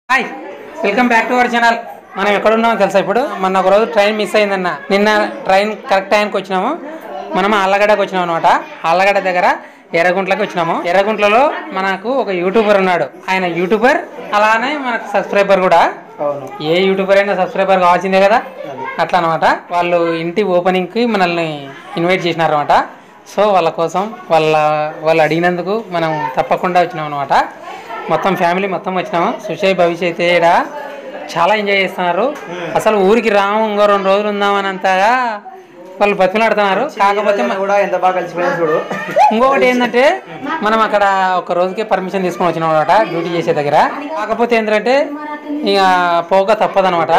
Hi welcome back to our channel మనం ఎక్కడ ఉన్నామో తెలుసా ఇప్పుడు మొన్న ఒక రోజు ట్రైన్ మిస్ అయిందన్న నిన్న ట్రైన్ కరెక్ట్ టైంకి వచ్చినాము మనం అల్లగడ్డకు వచ్చినాం అనమాట అల్లగడ్డ దగ్గర ఎర్రగుంట్లకి వచ్చినాము ఎర్రగుంట్లలో మనకు ఒక యూట్యూబర్ ఉన్నాడు ఆయన యూట్యూబర్ అలానే మనకు సబ్స్క్రైబర్ కూడా అవును ఏ యూట్యూబర్ అయినా సబ్స్క్రైబర్ కావాల్సిందే కదా అట్లా అనమాట వాళ్ళు ఇంటి ఓపెనింగ్కి మనల్ని ఇన్వైట్ చేసినారు అనమాట సో వాళ్ళ కోసం వాళ్ళ వాళ్ళు అడిగినందుకు మనం తప్పకుండా వచ్చినాం అనమాట మొత్తం ఫ్యామిలీ మొత్తం వచ్చినాము సుషయ్ భవిష్యత్ అయితే ఈడ చాలా ఎంజాయ్ చేస్తున్నారు అసలు ఊరికి రాము ఇంకో రెండు రోజులు ఉందామనంతగా వాళ్ళు బతిమలాడుతున్నారు కాకపోతే మ- కూడా ఎంత బాగా కలిసిపోయింది చూడు ఇంకొకటి ఏంటంటే మనం అక్కడ ఒక రోజుకే పర్మిషన్ తీసుకొని వచ్చినాం అనమాట డ్యూటీ చేసే దగ్గర కాకపోతే ఏంటంటే ఇక పోక తప్పదనమాట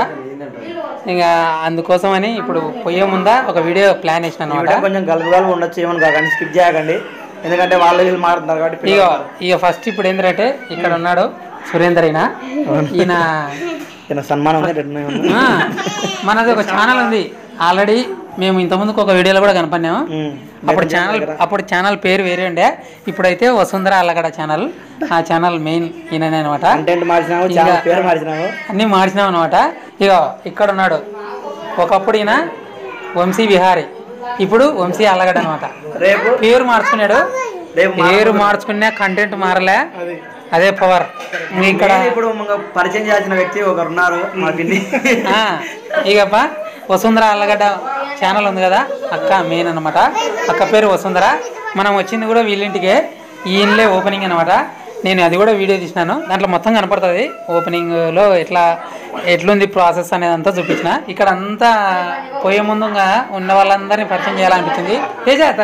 ఇక అందుకోసమని ఇప్పుడు పోయే ముందా ఒక వీడియో ప్లాన్ వేసిన అనమాట వీడియో కొంచెం గలుపు గలుపు ఉండొచ్చు ఏమని కాకండి స్కిప్ చేయకండి ఎందుకంటే వాళ్ళు వీళ్ళు మారుతున్నారు కాబట్టి ఇక ఇక ఫస్ట్ ఇప్పుడు ఏంటంటే ఇక్కడ ఉన్నాడు సురేందర్ అయినా ఈయన చిన్న సన్మానం ఉంది రెండు ఉన్నాయి. ఆ, మనది ఒక ఛానల్ ఉంది ఆల్రెడీ మేము ఇంతకుముందుకు ఒక వీడియోలో కూడా కనపడినాము ఉమ్. అప్పుడు ఛానల్ అప్పుడు ఛానల్ పేరు వేరే ఉండే ఇప్పుడైతే వసుంధర అల్లగడ ఛానల్ ఆ ఛానల్ మెయిన్ ఈయననే అనమాట కంటెంట్ మార్చినాము చాలా ఇంకా- పేరు మార్చినాము అన్నీ మార్చినాం అనమాట ఇక ఇక్కడ ఉన్నాడు ఒకప్పుడు ఈయన వంశీ విహారీ ఇప్పుడు వంశీ అల్లగడ అనమాట రేపు పేరు మార్చుకున్నాడు రేపు పేరు మార్చుకున్నా కంటెంట్ మారలే అదే పవర్ ఇక్కడ నేను ఇప్పుడు మనకు పరిచయం చేయాల్సిన వ్యక్తి ఒకరు ఉన్నారు మా పిన్ని ఆ, ఇకప్ప వసుంధర అల్లగడ్డ ఛానల్ ఉంది కదా అక్క మెయిన్ అనమాట అక్క పేరు వసుంధర మనం వచ్చింది కూడా వీళ్ళింటికే ఈ ఇల్లే ఓపెనింగ్ అనమాట నేను అది కూడా వీడియో తీసినాను దాంట్లో మొత్తం కనపడుతుంది ఓపెనింగ్లో ఎట్లా ఎట్లుంది ప్రాసెస్ అనేది అంతా చూపించిన ఇక్కడ అంతా పోయే ముందుగా ఉన్న వాళ్ళందరినీ పరిచయం చేయాలనిపించింది తేజ అత్త.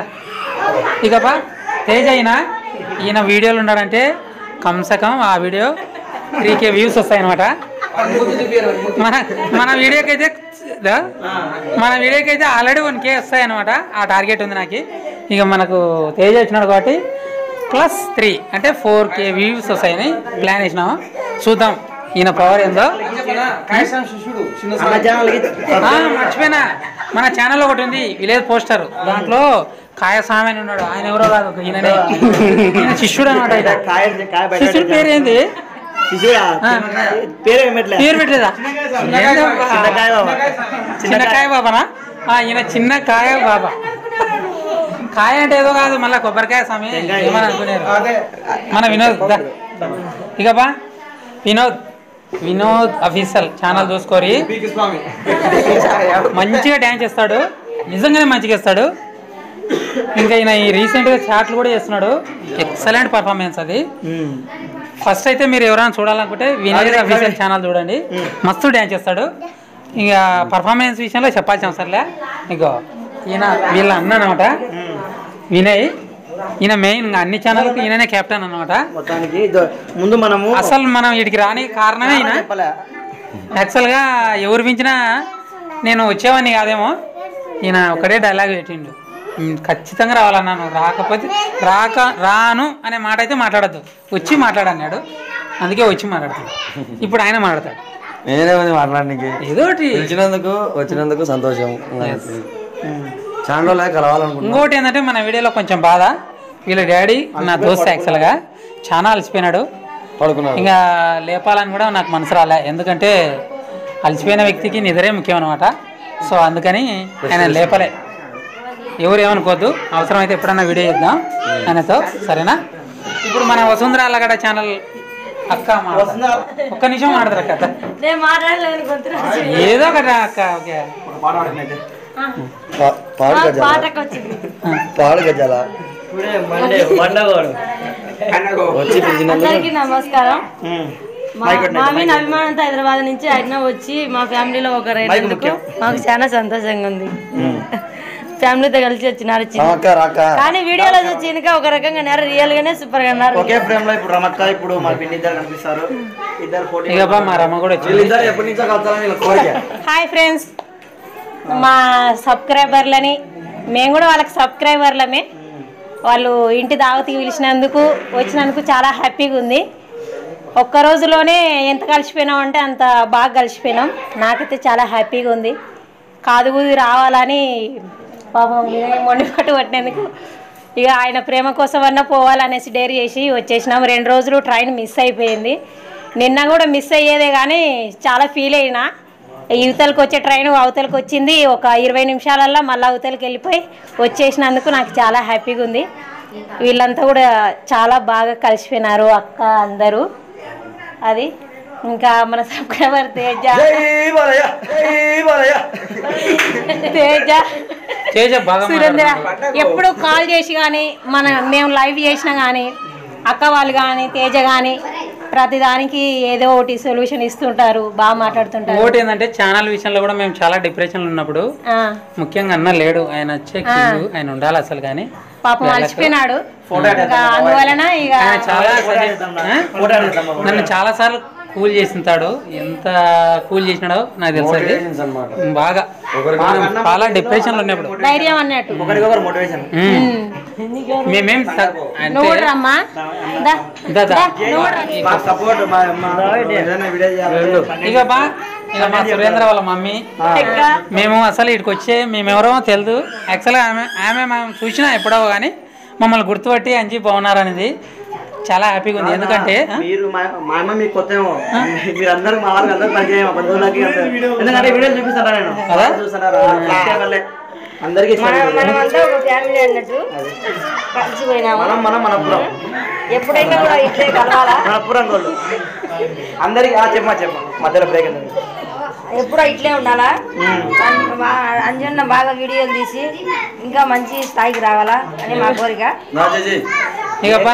ఇకప తేజ అయినా ఈయన వీడియోలు ఉన్నాడంటే కమ్సకం ఆ వీడియో త్రీ కే వ్యూస్ వస్తాయన్నమాట మన మన వీడియోకి అయితే దా? మన వీడియోకి అయితే ఆల్రెడీ వన్ కే వస్తాయి అనమాట ఆ టార్గెట్ ఉంది నాకు ఇక మనకు తేజ వచ్చినాడు కాబట్టి ప్లస్ త్రీ అంటే ఫోర్ కే వ్యూస్ వస్తాయని ప్లాన్ వేసినాము చూద్దాం ఈయన పవర్ ఏందో మన ఛానల్కి ఆ, మర్చిపోయినా మన ఛానల్ ఒకటి ఉంది విలేజ్ పోస్టర్ దాంట్లో కాయ స్వామి అని ఉన్నాడు ఆయన ఎవరో కాదు ఈయననే ఈయన శిష్యుడు అనమాట ఆయన కాయ కాయ బయట శిష్యుడి పేరు ఏంది శిశువుడా? పేరు ఏమెట్లే పేరు పెట్టలేదా చిన్నకాయ బాబా చిన్న కాయ బాబానా ఆ, ఈయన చిన్న కాయ బాబా కాయ అంటే ఏదో కాదు మళ్ళీ కొబ్బరికాయ స్వామి ఏమని అనుకునేరు మన వినోద్ దా. ఇక బా వినోద్ వినోద్ అఫీషియల్ ఛానల్ చూసుకోరి మంచిగా డ్యాన్స్ చేస్తాడు నిజంగానే మంచిగా చేస్తాడు ఇంకా ఈయన ఈ రీసెంట్గా చాట్లు కూడా చేస్తున్నాడు ఎక్సలెంట్ పర్ఫార్మెన్స్ అది ఉమ్. ఫస్ట్ అయితే మీరు ఎవరైనా చూడాలనుకుంటే వినోద్ అఫీషియల్ ఛానల్ చూడండి మస్తు డ్యాన్స్ చేస్తాడు ఇక పర్ఫార్మెన్స్ విషయంలో చెప్పాల్సిన అవసరంలే ఇగో ఈయన వీళ్ళ అన్న అనమాట వినయ్ ఈయన మెయిన్ ఇంకా అన్ని ఛానల్కి ఈయననే కెప్టెన్ అనమాట మొత్తానికి ఇదో- ముందు మనము అసలు మనం వీటికి రాని కారణమే ఈయన చెప్పలే యాక్చువల్గా ఎవరు పెంచినా నేను వచ్చేవాడిని కాదేమో ఈయన ఒకటే డైలాగ్ పెట్టిండు "ఉమ్, ఖచ్చితంగా రావాలన్నాను రాకపోతే రాక రాను అనే మాట అయితే మాట్లాడద్దు వచ్చి మాట్లాడన్నాడు అందుకే వచ్చి మాట్లాడతాడు ఇప్పుడు ఆయన మాట్లాడతాడు నేనే ఉంది మాట్లాడడానికి ఏదోటి పిలిచినందుకు వచ్చినందుకు సంతోషం ఛానల్లో కలవాలనుకుంటున్నా ఇంకోటి ఏంటంటే మన వీడియోలో కొంచెం బాధ వీళ్ళ డాడీ నా దోస్త్ యాక్చువల్గా చాలా అలసిపోయినాడు పడుకున్నాను ఇంకా లేపాలని కూడా నాకు మనసు రాలే ఎందుకంటే అలసిపోయిన వ్యక్తికి నిద్రే ముఖ్యం అనమాట సో అందుకని ఆయన లేపలే ఎవరు ఏమనుకోవద్దు అవసరమైతే ఎప్పుడన్నా వీడియో చేద్దాం ఆయనతో సరేనా ఇప్పుడు మన వసుంధర అల్లగడ ఛానల్ అక్క మాట్లాడతా. ఒక్క నిమిషం మాట్లాడతారు అక్క నేను మాట్లాడలేను గొంతు రాసి. ఏదో ఒకటి అక్క ఓకే పా- పాడు గజాల పాటకు వచ్చింది పాడు గజాల వచ్చి పిలిచినందుకు అందరికీ నమస్కారం ఉమ్. మా మా మీద అభిమానంతో హైదరాబాద్ నుంచి ఆయన వచ్చి మా ఫ్యామిలీలో ఒకరు అయినందుకు మాకు చాలా సంతోషంగా ఉంది ఫ్యామిలీతో కలిసి వచ్చినారు చిన్న రాక రాక కానీ వీడియోలో చూసి ఇంకా ఒక రకంగా ఉన్నారు రియల్ గానే సూపర్ గా ఉన్నారు ఒకే ఫ్రేమ్ లో ఇప్పుడు రమక్క ఇప్పుడు మా పిన్ని ఇద్దరు కనిపిస్తారు ఇద్దరు పోటీ ఇక బా మా రమ్మ కూడా వచ్చింది వీళ్ళిద్దరు ఎప్పటి నుంచో కలుస్తారని వీళ్ళ కోరిక హాయ్ ఫ్రెండ్స్ మా సబ్స్క్రైబర్లని మేము కూడా వాళ్ళకి సబ్స్క్రైబర్లమే వాళ్ళు ఇంటి దావతికి పిలిచినందుకు వచ్చినందుకు చాలా హ్యాపీగా ఉంది ఒక్క రోజులోనే ఎంత కలిసిపోయినాం అంత బాగా కలిసిపోయినాం నాకైతే చాలా హ్యాపీగా ఉంది కాదు కూది రావాలని పాపం మొండి పట్టు పట్టినందుకు ఇక ఆయన ప్రేమ కోసం అన్నా పోవాలనేసి డేర్ చేసి వచ్చేసినాం రెండు రోజులు ట్రైన్ మిస్ అయిపోయింది నిన్న కూడా మిస్ అయ్యేదే కానీ చాలా ఫీల్ అయినా యువతలకు వచ్చే ట్రైన్ అవతలకు వచ్చింది ఒక ఇరవై నిమిషాలల్లో మళ్ళీ అవతలకి వెళ్ళిపోయి వచ్చేసినందుకు నాకు చాలా హ్యాపీగా ఉంది వీళ్ళంతా కూడా చాలా బాగా కలిసిపోయినారు అక్క అందరూ అది ఇంకా మన సబ్స్క్రైబర్ తేజ జై బాలయ్య జై బాలయ్య తేజ తేజ బాగా సురేంద్ర మాట్లాడుతున్నాడు. ఎప్పుడు కాల్ చేసి కానీ మన మేము లైవ్ చేసినా కానీ అక్క వాళ్ళు కానీ తేజ కానీ ప్రతిదానికి ఏదో ఒకటి సొల్యూషన్ ఇస్తుంటారు బాగా మాట్లాడుతుంటారు ఇంకోటి ఏంటంటే ఛానల్ విషయంలో కూడా మేము చాలా డిప్రెషన్లో ఉన్నప్పుడు ఆ, ముఖ్యంగా అన్న లేడు ఆయన వచ్చే కింగ్ ఆయన ఉండాలి అసలు కానీ పాపం అలసిపోయినాడు ఇంకా అందువలన ఇక ఆయన చాలా ఆ? ఫోటో అడుగుతాం నన్ను చాలా సార్లు కూల్ చేసింటాడు ఎంత కూల్ చేసినాడో నాకు తెలుసు అది Motivations అన్నమాట బాగా మనం చాలా డిప్రెషన్లో ఉన్నప్పుడు ధైర్యం అన్నట్టు ఒకరికొకరు మోటివేషన్ ఉమ్. మేమేం త- నువ్వు అంటే కూడా రమ్మా దా. దా, దా. నువ్వు కూడా రా. మా సపోర్ట్ మా మా ఏదైనా వీడియో చేయాలి ఇక బా ఇక మా సురేంద్ర వాళ్ళ మమ్మీ ఎక్క. మేము అసలు ఇక్కడికి వచ్చే మేమెవరో తెలియదు యాక్చువల్గా ఆమె ఆమె మేము చూసినా ఎప్పుడో కానీ మమ్మల్ని గుర్తుపట్టి అంజీ బాగున్నారు అనేది చాలా హ్యాపీగా ఉంది ఎందుకంటే ఆ? మీరు మా మా అమ్మ మీకు కొత్త ఏమో మీరు అందరూ మా వాళ్ళకి అందరూ పరిచయం మా బంధువులకి అందరూ. ఎందుకంటే వీడియోలు చూపిస్తారా నేను కదా? చూస్తున్నారా అంతే వల్లే. అందరికీ ఇష్టం ఇది. మనమంతా ఒక ఫ్యామిలీ అన్నట్టు కలిసిపోయినాము మనం మనం మనపురం ఎప్పుడైనా కూడా ఇట్లే కలవాలా మనపురం గోళ్ళు అందరికి ఆ చెప్పమా చెప్పమా మధ్యలో బ్రేక్ ఎందుకు ఎప్పుడో ఇట్లే ఉండాలా అన్- మా అంజన్న బాగా వీడియోలు తీసి ఇంకా మంచి స్థాయికి రావాలా అని మా కోరిక నా చేసి ఇక బా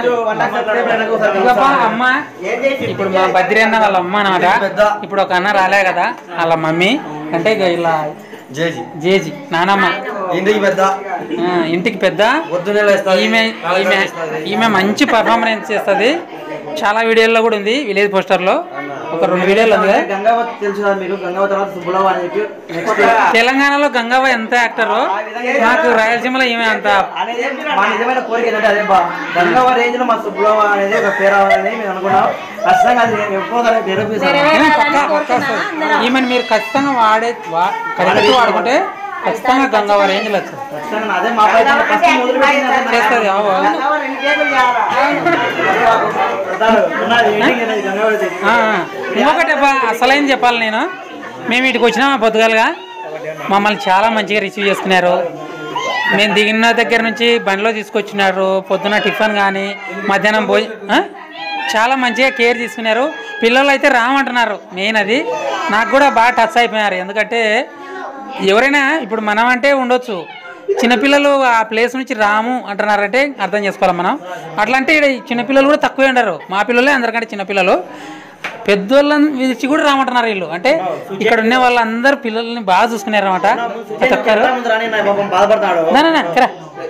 ఇక బా అమ్మ ఇప్పుడు మా బద్రి అన్న వాళ్ళ అమ్మ అనమాట ఇప్పుడు ఒక అన్న రాలే కదా వాళ్ళ మమ్మీ అంటే ఇక ఇలా జేజీ జేజీ నానమ్మ ఇంటికి పెద్ద ఆ, ఇంటికి పెద్ద పొద్దున్నే లేస్తుంది ఈమె ఈమె ఈమె మంచి పర్ఫార్మెన్స్ చేస్తుంది చాలా వీడియోల్లో కూడా ఉంది విలేజ్ పోస్టర్లో ఒక రెండు వీడియోలు ఉంది కదా గంగావతి తెలుసు కదా మీకు గంగావతి తర్వాత సుబ్బులవ అని చెప్పి నెక్స్ట్ తెలంగాణలో గంగావ ఎంత యాక్టరో నాకు రాయలసీమలో ఈమె అంత అనేది మా నిజమైన కోరిక ఏంటంటే అదే బా గంగావ రేంజ్ లో మా సుబ్బులవ అనేది ఒక పేరు అవ్వాలని మేము అనుకున్నాం ఖచ్చితంగా అది ఎక్కువ నిరూపిస్తాం ఏం పక్కా పక్కా వస్తుంది. ఈమెను మీరు ఖచ్చితంగా వాడే వా కరెక్ట్ వాడుకుంటే ఖచ్చితంగా గంగావ రేంజ్లో వస్తుంది ఖచ్చితంగా అదే మా ప్రయత్నం ఫస్ట్ మొదలు పెట్టింది అదే. చేస్తుంది అవు, అవు. గంగావ రెండు కేకులు చేయాలా? పెద్దాడు, ఉన్నది, eating అనేది గంగావతి. ఆ, ఆ. ఇంకొకటి అబ్బా అసలేం చెప్పాలి నేను మేము ఇటుకు వచ్చినామా పొద్దుగాలుగా మమ్మల్ని చాలా మంచిగా రిసీవ్ చేసుకున్నారు మేము దిగిన దగ్గర నుంచి బండిలో తీసుకొచ్చినారు పొద్దున టిఫిన్ కానీ మధ్యాహ్నం భోజ ఆ? చాలా మంచిగా కేర్ తీసుకున్నారు పిల్లలు అయితే రామంటున్నారు మెయిన్ అది నాకు కూడా బాగా టచ్ అయిపోయినారు ఎందుకంటే ఎవరైనా ఇప్పుడు మనం అంటే ఉండొచ్చు చిన్నపిల్లలు ఆ ప్లేస్ నుంచి రాము అంటున్నారంటే అర్థం చేసుకోవాలి మనం అట్లా అంటే ఈడ ఈ చిన్నపిల్లలు కూడా తక్కువే ఉండరు మా పిల్లలే అందరికంటే చిన్నపిల్లలు పెద్దోళ్ళని విడిచి కూడా రామంటున్నారు వీళ్ళు అంటే ఇక్కడ ఉన్న వాళ్ళందరూ పిల్లల్ని బాగా చూసుకున్నారు అనమాట తక్కువ ముందు రాని నా పాపం బాధపడతాడు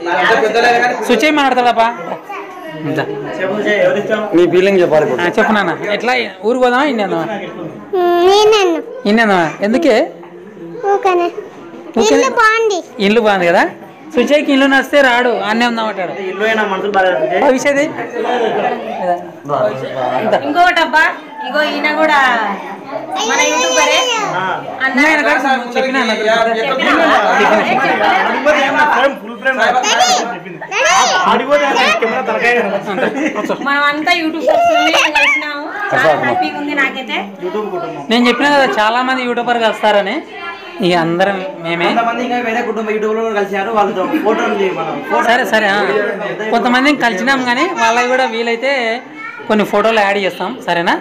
సుచయ్ మాట్లాడతాడప్పా దా. చెప్పు చేయి, ఎవరిష్టం? మీ ఫీలింగ్ చెప్పాలి ఇప్పుడు ఆ, చెప్పు నాన్న ఎట్లా ఊరు పోదామా ఇన్ని అందామా ఇన్ని అందామా ఎందుకే ఊకనే ఊరికే- ఇల్లు బాగుంది ఇల్లు బాగుంది కదా సుచయ్కి ఇల్లు నచ్చితే రాడు అన్నే ఉందామంటాడు ఇల్లు అయినా మనుషులు బాగా విషయది ఇంకొకటి అబ్బా ఇగో ఈయన కూడా మన యూట్యూబరే అన్న చెప్పినా అన్న. మనం అంతా యూట్యూబ్ కలిసినాము చాలా హ్యాపీగా ఉంది నాకైతే నేను చెప్పినా కదా చాలా మంది యూట్యూబర్ కలుస్తారని ఇక అందరం మేమే కొంతమంది ఇంకా వేరే కుటుంబ యూట్యూబ్ లో కలిసారు వాళ్ళతో ఫోటో ఉంది మనం ఫోటో సరే సరే ఆ. కొంతమందిని కలిసినాం కానీ వాళ్ళకి కూడా వీలైతే కొన్ని ఫోటోలు యాడ్ చేస్తాం సరేనా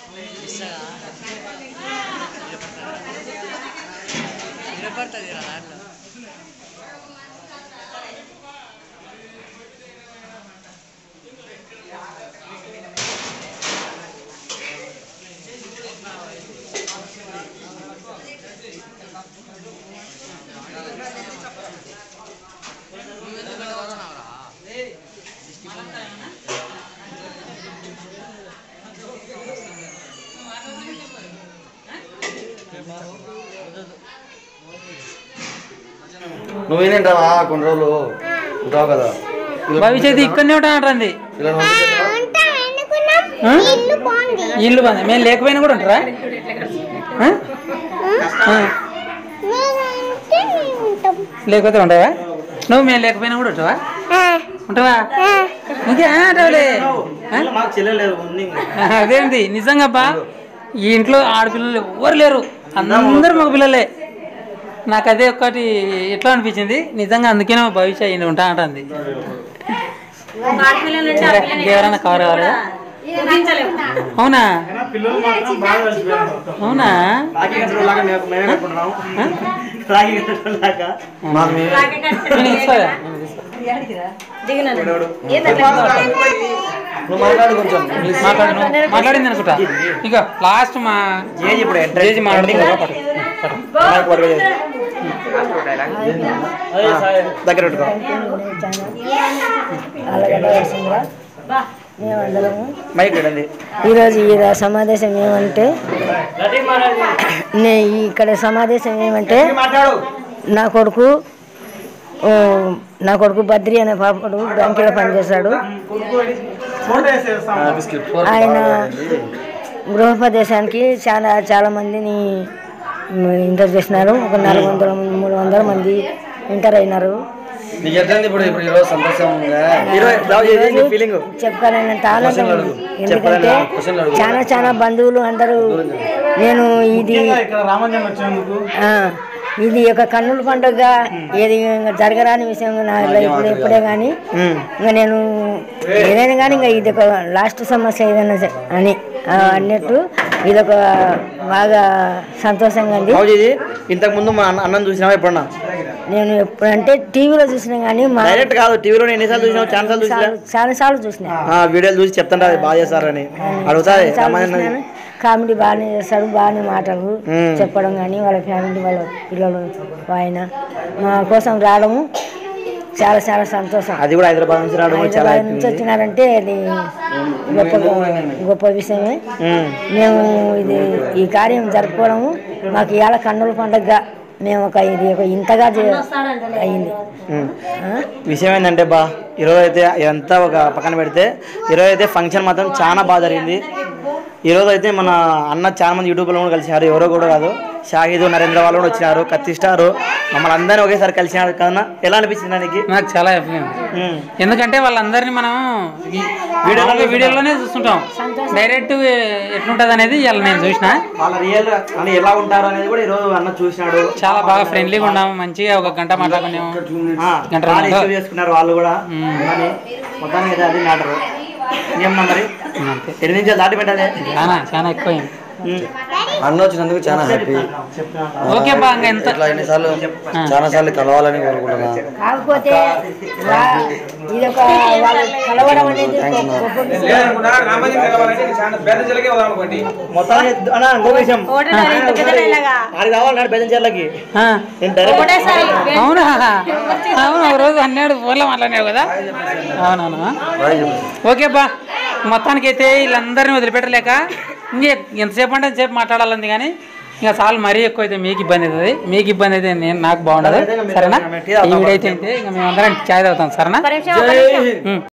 నువ్వేనేంటావా కొన్ని రోజులు ఉంటావు కదా భవిష్యత్తు ఇక్కడనే ఉంటానంటుంది పిల్లలు పంపించేస్తావా? ఉంటాం ఎందుకున్నాం ఆ? ఇల్లు బాగుంది ఇల్లు బాగుంది మేము లేకపోయినా కూడా ఉంటారా ఆ? ఆ. మేమంటే మేము ఉంటాం లేకపోతే ఉంటావా నువ్వు మేము లేకపోయినా కూడా ఉంటావా ఆ, ఉంటావా ఆ. ఇంకే అంటావులే మాకు చెల్లెలేదు ఉంది అదేంటి నిజంగా అబ్బా ఈ ఇంట్లో ఆడపిల్లలు ఎవ్వరు లేరు అందరు మగ పిల్లలే నాకు అదే ఒక్కటి ఎట్లా అనిపించింది నిజంగా అందుకనే మా భవిష్య ఈయన ఉంటా అంటుంది ఎవరైనా కవర్ కావాలి అవునా అవునా రాఖీ కట్టడంలాగా మేము మేమే కట్టుకుంటున్నాం రాఖీ కట్టడంలాగా మాకు మీ- నేను ఇస్తాగా, నేను ఇస్తా. నువ్వు మాట్లాడు కొంచెం ఇంగ్లీష్ మాట్లాడు నువ్వు. మాట్లాడింది అనుకుంటా ఇక లాస్ట్ మా జేజీ ఇప్పుడు ఎంట్రీ జేజీ మాట్లాడుతున్నా పట్టు పట్టు. దగ్గర పెట్టుకో ఆలగడ్డ వస్తుందిరా మేమందరము మైక్ పెట్టండి ఈరోజు ఈ రా- సమావేశం ఏమంటే నే ఇక్కడ సమావేశం ఏమంటే నా కొడుకు ఓ, నా కొడుకు బద్రి అనే పాపడు బ్యాంకులో పనిచేశాడు బిస్కెట్ ఆయన గృహోపదేశానికి చాలా చాలా మందిని ఇంటర్ చేసినారు ఒక నాలుగు వందల మూడు వందల మంది ఇంటర్ అయినారు నీకు ఎట్లా ఇప్పుడు ఇప్పుడు ఈరోజు సంతోషం ఉందా ఈరోజు రావు చేసి నీ ఫీలింగ్ చెప్పాలన్నంత ఆనందం ఉంది ఎందుకంటే చెప్పాలన్నా క్వశ్చన్లు అడుగు. చాలా చాలా బంధువులు అందరూ నేను ఇది ఆ, ఇది ఒక కన్నుల పండుగ ఏది ఇంకా జరగరాని విషయం నా ఇప్పుడు ఎప్పుడే కానీ ఇంకా నేను ఏదైనా కానీ ఇంకా ఇది ఒక లాస్ట్ సమస్య ఏదైనా సరే అని ఆ, అన్నట్టు ఇది ఒక బాగా సంతోషంగా ఉంది రావు చేసి ఇంతకు ముందు మా అన్న అన్నం చూసినావా ఎప్పుడన్నా నేను ఎప్పుడంటే టీవీలో చూసినా కానీ మా డైరెక్ట్ కాదు టీవీలో ఎన్నిసార్లు చూసినావు ఛాన్స్ సార్లు చూసినా చాలా సార్లు చూసిన ఆ, వీడియోలు చూసి చెప్తాంటే అది బాగా చేస్తారని అడుగుతాది చూసినాను. కామెడీ బాగానే చేస్తాడు బాగానే మాటలు చెప్పడం కానీ వాళ్ళ ఫ్యామిలీ వాళ్ళ పిల్లలు ఆయన మా కోసం రావడము చాలా చాలా సంతోషం అది కూడా హైదరాబాద్ నుంచి రావడం కూడా చాలా హైదరాబాద్ నుంచి వచ్చినారంటే అది గొప్ప గొప్ప విషయమే ఉమ్. మేము ఇది ఈ కార్యం జరుపుకోవడము మాకు ఇవాళ కన్నుల పండుగ మేము ఒక ఇది ఒక ఇంతగా చే- అయింది ఉమ్. ఆ? విషయం ఏంటంటే బా ఈరోజు అయితే ఇదంతా ఒక పక్కన పెడితే ఈరోజు అయితే ఫంక్షన్ మాత్రం చాలా బాగా జరిగింది ఈరోజు అయితే మన అన్న చాలా మంది యూట్యూబ్లో కూడా కలిసినారు ఎవరో కూడా కాదు షాహిద్ నరేంద్ర వాళ్ళు కూడా వచ్చినారు కత్తి స్టార్ మమ్మల్ని అందరినీ ఒకేసారి కలిసినారు కదన్నా ఎలా అనిపించింది నీకు నాకు చాలా హ్యాపీగా ఉంది ఉమ్. ఎందుకంటే వాళ్ళందరినీ మనం ఈ వీడియోలో వీడియోలోనే చూస్తుంటాం డైరెక్ట్ ఎట్లుంటది అనేది ఇవాళ నేను చూసిన వాళ్ళ రియల్ అని ఎలా ఉంటారు అనేది కూడా ఈరోజు అన్న చూసినాడు చాలా బాగా ఫ్రెండ్లీగా ఉన్నాము మంచిగా ఒక గంట మాట్లాడుకున్నాము ఆ, గంట బాగా రెండు. రిసీవ్ చేసుకున్నారు వాళ్ళు కూడా కానీ మొత్తానికి అయితే అది మ్యాటర్ ఇంకేమన్నా మరి అంతే ఎనిమిది నిమిషాలు దాటి పెట్టాలి చాలా చాలా ఎక్కువైంది ఉమ్. అన్న వచ్చినందుకు చాలా హ్యాపీ ఓకే బా ఇంకా ఎంత ఇట్లా ఎన్నిసార్లు చాలా సార్లు కలవాలని కోరుకుంటున్నా కాకపోతే వా- ఇది ఒక వాళ్ళు కలవడం అనేది గొప్ప- గొప్ప విషయం. మొత్తానికి అన్న ఇంకో విషయం ఆడికి రావాలన్నాడు బెదంచెర్లకి ఆ, నేను డైరెక్ట్ అవునా అవును ఒక రోజు అన్నాడు ఫోన్లో మాట్లాడినావు కదా అవునవును బాయ్ చెప్పు ఓకే బా మొత్తానికి అయితే వీళ్ళందరినీ వదిలిపెట్టలేక ఇంకే ఎంతసేపు అంటే అంతసేపు మాట్లాడాలంది కానీ ఇంకా చాలు మరీ ఎక్కువ అయితే మీకు ఇబ్బంది అవుతుంది మీకు ఇబ్బంది అయితే నేను నాకు బాగుండదు సరేనా ఈ వీడియో అయితే ఇంకా మేమందరం చాయ్ తాగుతాం సరేనా ఒక నిమిషం, ఒక నిమిషం. ఉం.